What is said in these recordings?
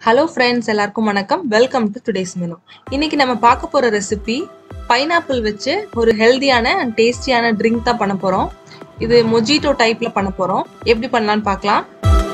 hello friends எல்லாருக்கும் வணக்கம் welcome to today's menu இன்னைக்கு நம்ம பார்க்க போற ரெசிபி பைனாப்பிள் வச்சு ஒரு ஹெல்தியான அண்ட் டேஸ்டியான ட்ரிங்க் தான் பண்ண போறோம் இது மொஜிட்டோ டைப்ல பண்ண போறோம் எப்படி பண்ணலாம்னு பார்க்கலாம்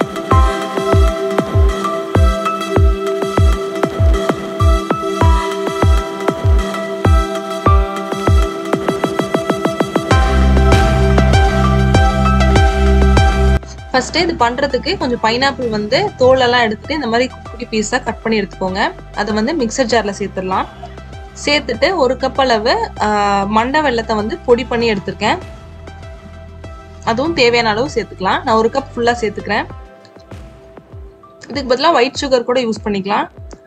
ஃபர்ஸ்ட்டு இது பண்ணுறதுக்கு கொஞ்சம் பைனாப்பிள் வந்து தோலெல்லாம் எடுத்துட்டு இந்த மாதிரி குட்டி பீஸாக கட் பண்ணி எடுத்துக்கோங்க அதை வந்து மிக்சர் ஜாரில் சேர்த்துடலாம் சேர்த்துட்டு ஒரு கப் அளவு மண்டை வெள்ளத்தை வந்து பொடி பண்ணி எடுத்திருக்கேன் அதுவும் தேவையான அளவு சேர்த்துக்கலாம் நான் ஒரு கப் ஃபுல்லாக சேர்த்துக்கிறேன் இதுக்கு பதிலாக ஒயிட் சுகர் கூட யூஸ் பண்ணிக்கலாம்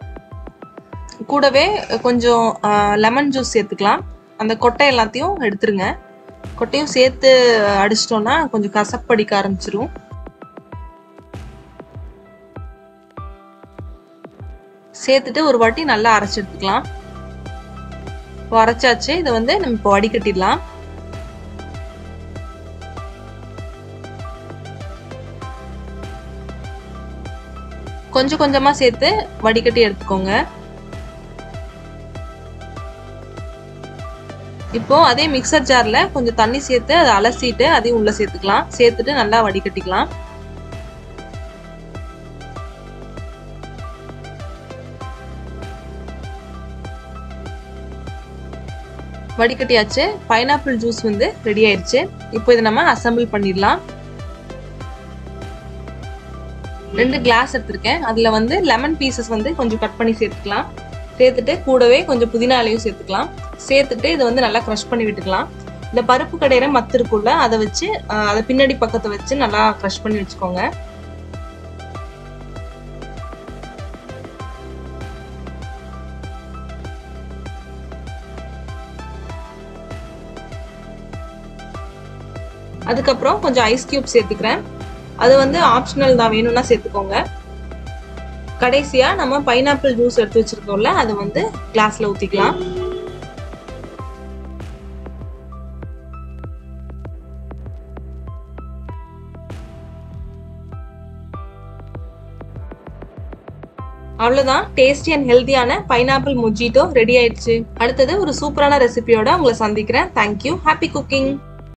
கூடவே கொஞ்சம் லெமன் ஜூஸ் சேர்த்துக்கலாம் அந்த கொட்டை எல்லாத்தையும் எடுத்துருங்க கொட்டையும் சேர்த்து அடிச்சிட்டோம்னா கொஞ்சம் கசப்படிக்க ஆரம்பிச்சிரும் சேர்த்துட்டு ஒரு வாட்டி நல்லா அரைச்சி எடுத்துக்கலாம் இப்போ அரைச்சாச்சு இதை வந்து நம்ம இப்போ வடிகட்டிடலாம் கொஞ்சம் கொஞ்சமா சேர்த்து வடிகட்டி எடுத்துக்கோங்க இப்போ அதே மிக்சர் ஜார்ல கொஞ்சம் தண்ணி சேர்த்து அதை அலசிட்டு அதையும் உள்ள சேர்த்துக்கலாம் சேர்த்துட்டு நல்லா வடிகட்டிக்கலாம் வடிகட்டியாச்சு பைனாப்பிள் ஜூஸ் வந்து ரெடி ஆயிடுச்சு இப்போ இதை நம்ம அசம்பிள் பண்ணிடலாம் ரெண்டு கிளாஸ் எடுத்திருக்கேன் அதுல வந்து லெமன் பீசஸ் வந்து கொஞ்சம் கட் பண்ணி சேர்த்துக்கலாம் சேர்த்துட்டு கூடவே கொஞ்சம் புதினா இலையும் சேர்த்துக்கலாம் சேர்த்துட்டு இதை வந்து நல்லா க்ரஷ் பண்ணி விட்டுக்கலாம் இந்த பருப்பு கடையிற மத்து இருக்குல்ல அதை வச்சு அதை பின்னாடி பக்கத்தை வச்சு நல்லா க்ரஷ் பண்ணி வச்சுக்கோங்க அதுக்கப்புறம் கொஞ்சம் ஐஸ் கியூப் சேர்த்துக்கிறேன் அது வந்து ஆப்ஷனல் தான் வேணும்னா சேர்த்துக்கோங்க கடைசியா நம்ம பைனாப்பிள் ஜூஸ் எடுத்து வச்சிருக்கோம்ல அதை வந்து கிளாஸ்ல ஊத்திக்கலாம் அவ்வளோதான் டேஸ்டி அண்ட் ஹெல்த்தியான பைனாப்பிள் மொஜிட்டோ ரெடி ஆயிடுச்சு அடுத்தது ஒரு சூப்பரான ரெசிபியோட உங்களை சந்திக்கிறேன் தேங்க்யூ ஹாப்பி குக்கிங்